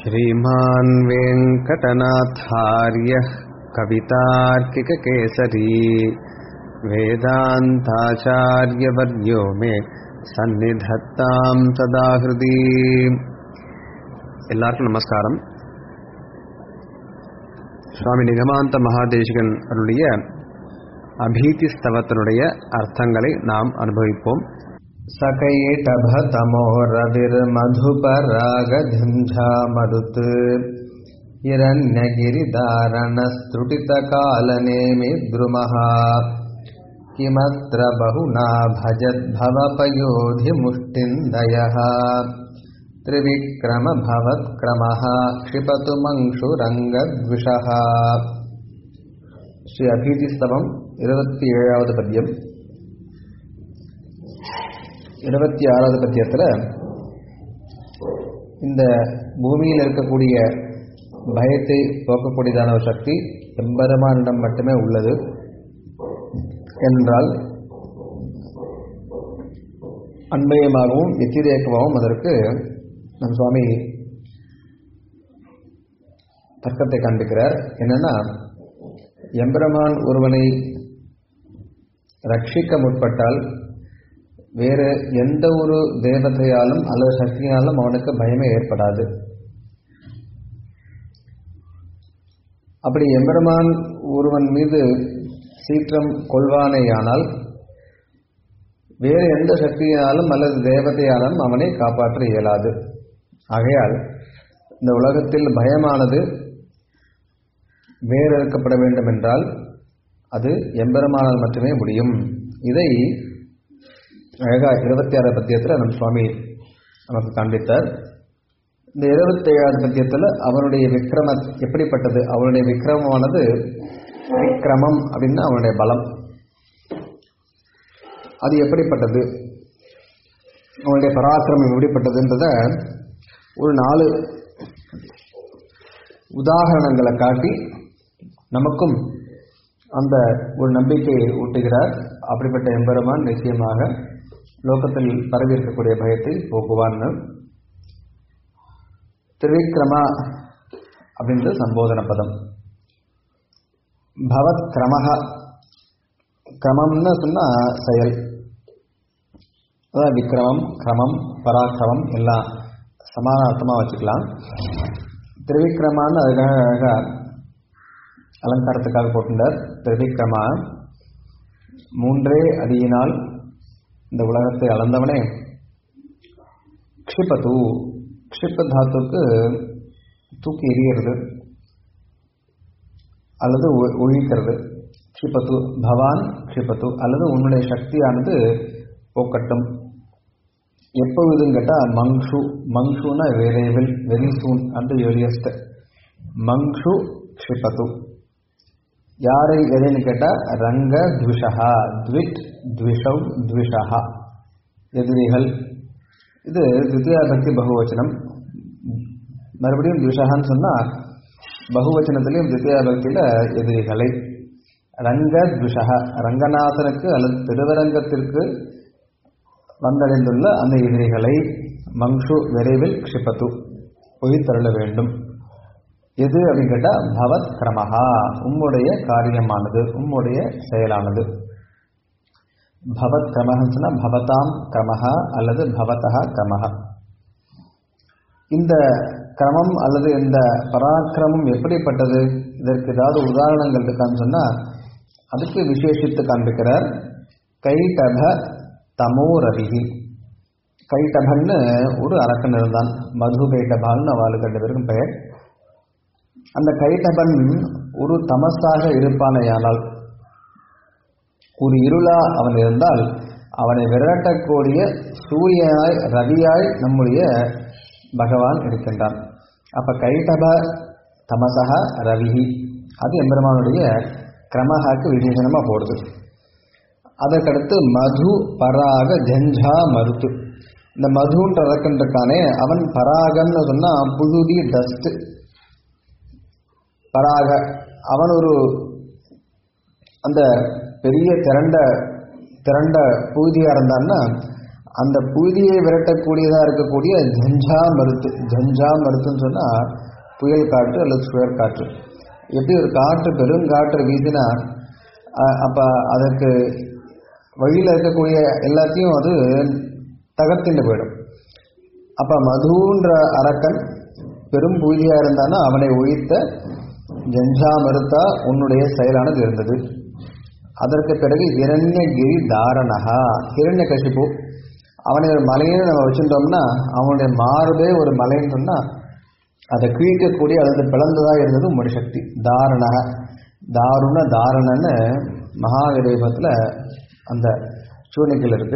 श्रीमान् वेङ्कटनाथार्यः कवितार्किककेसरी वेदान्ताचार्यवर्यो मे சந்நிதத்தாம் சதா ஹிருதி எல்லாருக்கும் நமஸ்காரம் சுவாமி நிகமாந்த மகாதேசிகன் அருளிய அபீதி ஸ்தவத்தினுடைய அர்த்தங்களை நாம் அனுபவிப்போம் சகைடபதமோ ரவிர்மதுபராகஞ்சா மருத் இரண்யகிரிதாரணஸ்துட்டிதகாலநேமித்ருமः किमत्र बहुना भजद्भवपयोधिमुष्टिन्दयः त्रिविक्रमभवत्क्रमः क्षिपतु मङ्क्षुरङ्गद्विषः ஸ்ரீ அபீதிஸ்தவம் இருபத்தி ஏழாவது பத்தியம் இருபத்தி ஆறாவது பத்தியத்தில் இந்த பூமியில் இருக்கக்கூடிய பயத்தை போக்கக்கூடியதான ஒரு சக்தி எம்பெருமானிடம் மட்டுமே உள்ளது என்றால் அன்பயமாகவும் வெத்திரேக்கமாகவும் அதற்கு நம் சுவாமி தர்க்கத்தை காண்பிக்கிறார் என்னன்னா எம்பெருமான் ஒருவனை ரட்சிக்க முற்பட்டால் வேறு எந்த ஒரு தேவதையாலும் அல்லது சக்தியாலும் அவனுக்கு பயமே ஏற்படாது அப்படி எம்பெருமான் ஒருவன் மீது சீற்றம் கொள்வானேயானால் வேறு எந்த சக்தியாலும் அல்லது தேவதையாலும் அவனை காப்பாற்ற இயலாது ஆகையால் இந்த உலகத்தில் பயமானது வேறறுக்கப்பட வேண்டும் என்றால் அது எம்பெருமானால் மட்டுமே முடியும் இதை அழகா இருபத்தி ஆறு பத்தியத்தில் நம் சுவாமி நமக்கு காண்பித்தார் இந்த இருபத்தி ஏழாவது பத்தியத்தில் அவனுடைய விக்ரம எப்படிப்பட்டது அவனுடைய விக்ரமமானது விக்ரமம் அப்படின்னா அவனுடைய பலம் அது எப்படிப்பட்டது அவனுடைய பராக்கிரமம் எப்படிப்பட்டதுன்றத ஒரு நாலு உதாகரணங்களை காட்டி நமக்கும் அந்த ஒரு நம்பிக்கையை ஊட்டுகிறார் அப்படிப்பட்ட எம்பெருமான் நிச்சயமாக லோகத்தில் பரவி இருக்கக்கூடிய பயத்தை போக்குவான்னு திரிவிக்ரமா அப்படின்றது சம்போதன பதம் பவத் கிரமஹ கிரமம்னு சொன்னால் செயல் அதாவது விக்ரமம் கிரமம் பராக்கிரமம் எல்லாம் சமான அர்த்தமாக வச்சுக்கலாம் திரிவிக்ரமான்னு அதுக்காக அழகாக அலங்காரத்துக்காக போட்டுட்டார் திரிவிக்ரமா மூன்றே அடியினால் இந்த உலகத்தை அளந்தவனே க்ஷிபது க்ஷிப்ப தாத்துக்கு தூக்கி எறிகிறது அல்லது ஒழிக்கிறது க்ஷிபத்து பவான் க்ஷிபத்து அல்லது உன்னுடைய சக்தியானது போக்கட்டும் எப்பொழுதுன்னு கேட்டால் மங்ஷு மங்ஷுனா விரைவில் வெரி சூன் அந்த ஏர்லியஸ்ட் மங்ஷு க்ஷிபத்து யாரை எதைன்னு கேட்டால் ரங்க த்விஷா த்விட் த்விஷவ் த்விஷா எதிரிகள் இது தித்தியா பக்தி பகுவச்சனம் மறுபடியும் த்விஷகான்னு சொன்னால் பகுவச்சனத்திலையும் தித்தியா பக்தியில் எதிரிகளை ரங்க த்விஷா ரங்கநாதனுக்கு அல்லது திருவரங்கத்திற்கு வந்தடைந்துள்ள அந்த எதிரிகளை மங்ஷு விரைவில் க்ஷிபத்து பொய் தருள வேண்டும் எது அப்படின்னு கேட்டால் பவத் கிரமஹா உம்முடைய காரியமானது உம்முடைய செயலானது பவத் கிரமஹன்னு சொன்னால் பவதாம் கிரமஹா அல்லது பவதா கிரமஹா இந்த கிரமம் அல்லது இந்த பராக்கிரமம் எப்படிப்பட்டது இதற்கு ஏதாவது உதாரணங்கள் இருக்கான்னு சொன்னால் அதுக்கு விசேஷித்து காண்பிக்கிறார் கைடப தமோ ரவிகி கைடபன்னு ஒரு அரக்கன் இருந்தான் மது கைடபால்னு அவளுக்கு ரெண்டு பேருக்கும் பெயர் அந்த கைடபன் ஒரு தமசாக இருப்பானையானால் ஒரு இருளா அவன் இருந்தால் அவனை விரட்டக்கூடிய சூரியனாய் ரவியாய் நம்முடைய பகவான் இருக்கின்றான் அப்ப கைடப தமசக ரவிஹி அது எம்பெருமானுடைய கிரமஹாக்கு விசேஷனமாக போடுது அதற்கடுத்து மது பராக ஜஞ்சா மருத்து இந்த மதுன்ற ரக்கன் இருக்கானே அவன் பராகன்னு சொன்னால் புழுதி டஸ்ட் பராக அவன் ஒரு அந்த பெரிய திரண்ட திரண்ட பூஜையாக இருந்தான்னா அந்த புழுதியை விரட்டக்கூடியதா இருக்கக்கூடிய ஜஞ்சா மருத்து ஜஞ்சா மருத்துன்னு சொன்னா புயல் காற்று அல்லது சுழற் காற்று எப்படி ஒரு காற்று பெருங்காற்று வீசினா அஹ், அப்ப அதற்கு வழியில் இருக்கக்கூடிய எல்லாத்தையும் அது தகர்த்திட்டு போயிடும் அப்ப மதுன்ற அரக்கன் பெரும் பூஜையா இருந்தானா அவனை ஒழித்த ஜஞ்சா மறுத்தா உன்னுடைய செயலானது இருந்தது அதற்கு பிறகு இரண்யகிரி தாரணகா இரண்ய கசிப்பு அவனை ஒரு மலைன்னு நம்ம வச்சிருந்தோம்னா அவனுடைய மார்பே ஒரு மலைன்னு சொன்னா அதை கிழிக்கக்கூடிய அல்லது பிளந்ததா இருந்தது உங்களுடைய சக்தி தாரணக தாருண தாரணன்னு மகாவிரேபத்தில் அந்த சூனிகள் இருக்கு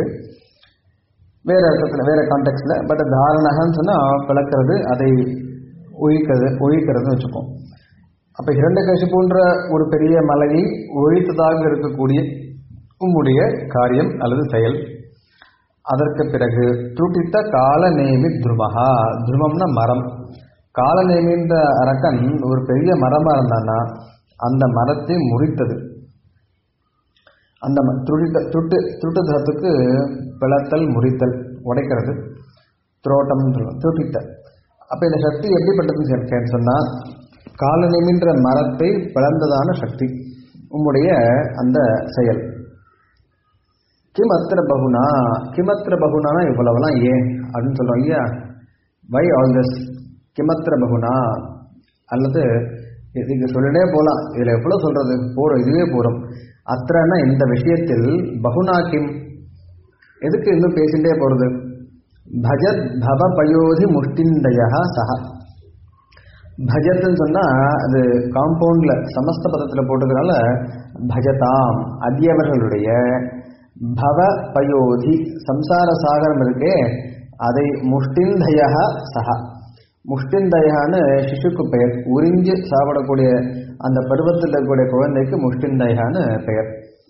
வேற அர்த்தத்தில் வேற கான்டெக்ட்ல பட் தாரணகன்னு சொன்னா பிளக்கிறது அதை ஒழிக்கிறது ஒழிக்கிறதுன்னு வச்சுப்போம் அப்ப இரண்டகசிப்புன்ற ஒரு பெரிய மலையை ஒழித்ததாக இருக்கக்கூடிய உம்முடைய காரியம் அல்லது செயல் அதற்கு பிறகு துட்டித்த காலநேமி துருமகா துருமம்னா மரம் காலநேமின்ற அரக்கன் ஒரு பெரிய மரமா இருந்தான்னா அந்த மரத்தை முறித்தது அந்த ம- துடித்த துட்டு துட்டுதத்துக்கு பிளத்தல் முறித்தல் உடைக்கிறது துரோட்டம் துட்டித்த அப்ப இந்த சக்தி எப்படிப்பட்டதுன்னு சொல்~ கேட்டு சொன்னா காலநேமின்ற மரத்தை பிளந்ததான சக்தி உம்முடைய அந்த செயல் கிமத்திர பகுனா கிமத்திர பகுனானா இவ்வளவுலாம் ஏன் அப்படின்னு சொல்றோம் இல்லையா வை ஆல் திஸ் கிமத்திர பகுனா அல்லது இதுக்கு சொல்லிட்டே போலாம் இதுல எவ்வளவு சொல்றது போறோம் இதுவே போறோம் அத்திரனா இந்த விஷயத்தில் பகுனா கிம் எதுக்கு இன்னும் பேசிட்டே போறது பஜத் பவ பயோதி முஷ்டிந்தயா சஹ பஜத்துன்னு சொன்னா அது காம்பவுண்ட்ல சமஸ்த பதத்துல போட்டதுனால பஜதாம் அடியவர்களுடைய பவ பயோதி சம்சார சாகரம் இருக்கே அதை முஷ்டிந்தயா சஹ முஷ்டிந்தயான்னு சிசுக்கு பெயர் உறிஞ்சு சாப்பிடக்கூடிய அந்த பருவத்தில் இருக்கக்கூடிய குழந்தைக்கு முஷ்டிந்தயான்னு பெயர்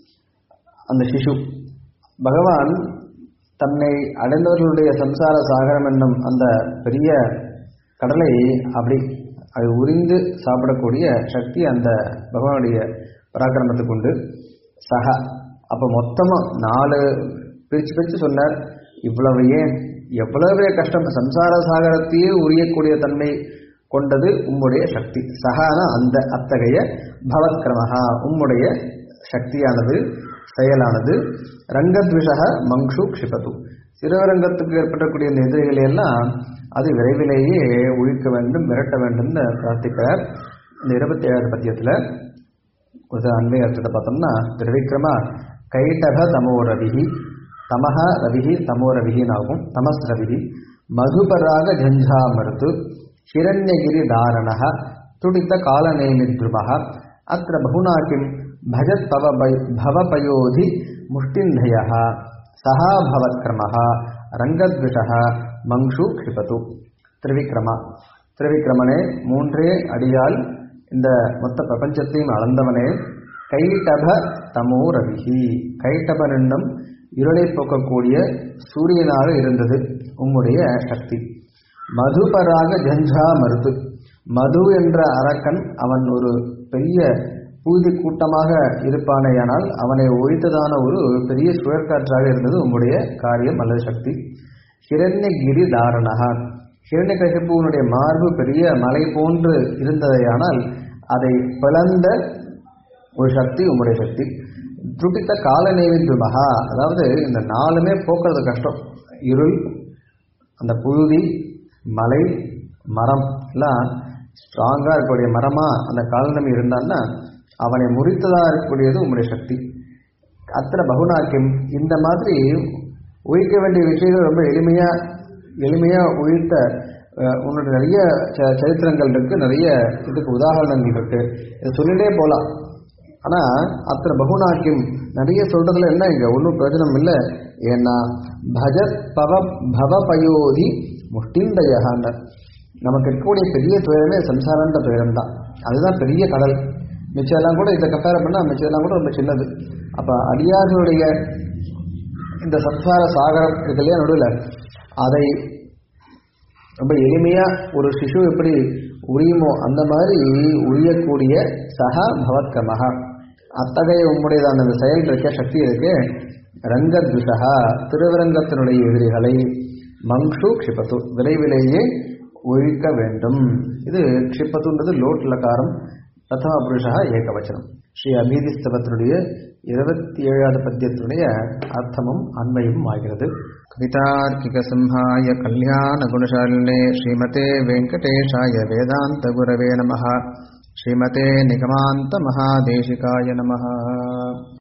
அந்த சிசு பகவான் தன்னை அடைந்தவர்களுடைய சம்சார சாகரம் என்னும் அந்த பெரிய கடலை அப்படி அது உறிந்து சாப்பிடக்கூடிய சக்தி அந்த பகவானுடைய பராக்கிரமத்துக்கு உண்டு சக அப்போ மொத்தமாக நாலு பிரித்து பிரித்து சொன்னார் இவ்வளவு ஏன் எவ்வளவு கஷ்டம் சம்சார சாகரத்தையே உரியக்கூடிய தன்மை கொண்டது உம்முடைய சக்தி சகான அந்த அத்தகைய பவக்கிரமஹா உம்முடைய சக்தியானது செயலானது ரங்கத்விஷக மங்ஷு க்ஷிபது சிறுவரங்கத்துக்கு ஏற்படக்கூடிய இந்த எதிரிகளை எல்லாம் அது விரைவிலேயே ஒழிக்க வேண்டும் விரட்ட வேண்டும்னு பிரார்த்திக்கிறார் இந்த இருபத்தி ஏழாவது பத்தியத்தில் ஒரு அன்வய அர்த்தத்தை பார்த்தோம்னா திருவிக்ரமா கைட்டக தமோ ரவிஹி தமஹ ரவிஹி தமோ ரவிஹின்னு ஆகும் தமஸ் ரவிஹி மதுபராக ஜஞ்சா மருத்து ஹிரண்யகிரி தாரணக துடித்த காலநேமித்ருமः அத்திர பகுனா கிம் भजत् पव भवपयोधि मुष्टिन्धयः सहा भवत्क्रमः रङ्गद्विषः மங்ஷு க்ஷிபது திரிவிக்ரமா திரிவிக்ரமனே மூன்றே அடியால் இந்த மொத்த பிரபஞ்சத்தையும் அளந்தவனே கைட்டப தமோ ரவிஹி கைட்டபன் என்னும் இருளை போக்கக்கூடிய சூரியனாக இருந்தது உம்முடைய சக்தி மதுபராக ஜஞ்சா மருது மது என்ற அரக்கன் அவன் ஒரு பெரிய பூதி கூட்டமாக இருப்பானேயானால் அவனை ஒழித்ததான ஒரு பெரிய சுழற்காற்றாக இருந்தது உம்முடைய காரியம் அல்லது சக்தி ஹிரண்யகிரி தாரணகா ஹிரண்யகசிப்புவனுடைய மார்பு பெரிய மலை போன்று இருந்ததையானால் அதை பிளந்த ஒரு சக்தி உம்முடைய சக்தி துட்டித்த கால நைவேத்தியமகா அதாவது இந்த நாலுமே போக்குறது கஷ்டம் இருள் அந்த புழுதி மலை மரம் எல்லாம் ஸ்ட்ராங்காக இருக்கக்கூடிய மரமா அந்த காலநமி இருந்தான்னா அவனை முறித்ததாக இருக்கக்கூடியது உம்முடைய சக்தி அத்தனை பகுநாக்கியம் இந்த மாதிரி ஒழிக்க வேண்டிய விஷயங்கள் ரொம்ப எளிமையா எளிமையா ஒழித்த அஹ், உன்னுடைய நிறைய ச- சரித்திரங்கள் இருக்கு நிறைய இதுக்கு உதாரணங்கள் இருக்கு இதை சொல்லிட்டே போலாம் ஆனா அத்தனை பகுநாக்கியம் நிறைய சொல்றதுல என்ன இங்க ஒன்றும் பிரயோஜனம் இல்லை ஏன்னா பஜத் பவ பவ பயோதி முஷ்டிந்தயகாண்ட நமக்கு இருக்கக்கூடிய பெரிய துயரமே சம்சாரன்ற துயரம் தான் அதுதான் பெரிய கடல் மிச்சம் எல்லாம் கூட இதை கம்பேர் பண்ணா மிச்சம் எல்லாம் கூட ரொம்ப சின்னது அப்ப அடியார்களுடைய இந்த சம்சார சாகரம் இருக்கு இல்லையா நடுவில் அதை ரொம்ப எளிமையா ஒரு சிசு எப்படி உரியுமோ அந்த மாதிரி உரியக்கூடிய சக பவத்கமக அத்தகைய உம்முடையதான அந்த செயல் இருக்க சக்தி இருக்கு ரங்கத்விஷா திருவரங்கத்தினுடைய எதிரிகளை மங்ஷு க்ஷிபத்து விரைவிலேயே ஒழிக்க வேண்டும் இது க்ஷிப்பத்துன்றது லோட் லகாரம் பிரதம புருஷா ஏகவச்சனம் ஸ்ரீ அபீதிஸ்தவத்தினுடைய இருபத்தி ஏழாவது பத்தியத்தினுடைய அர்த்தமும் அண்மையும் ஆகிறது கவிதார்க்கிக சிம்ஹாய கல்யாண குணசாலினே ஸ்ரீமதே வெங்கடேஷாய வேதாந்த குரவே நம ஸ்ரீமதே நிகமாந்த மகாதேசிகாய நம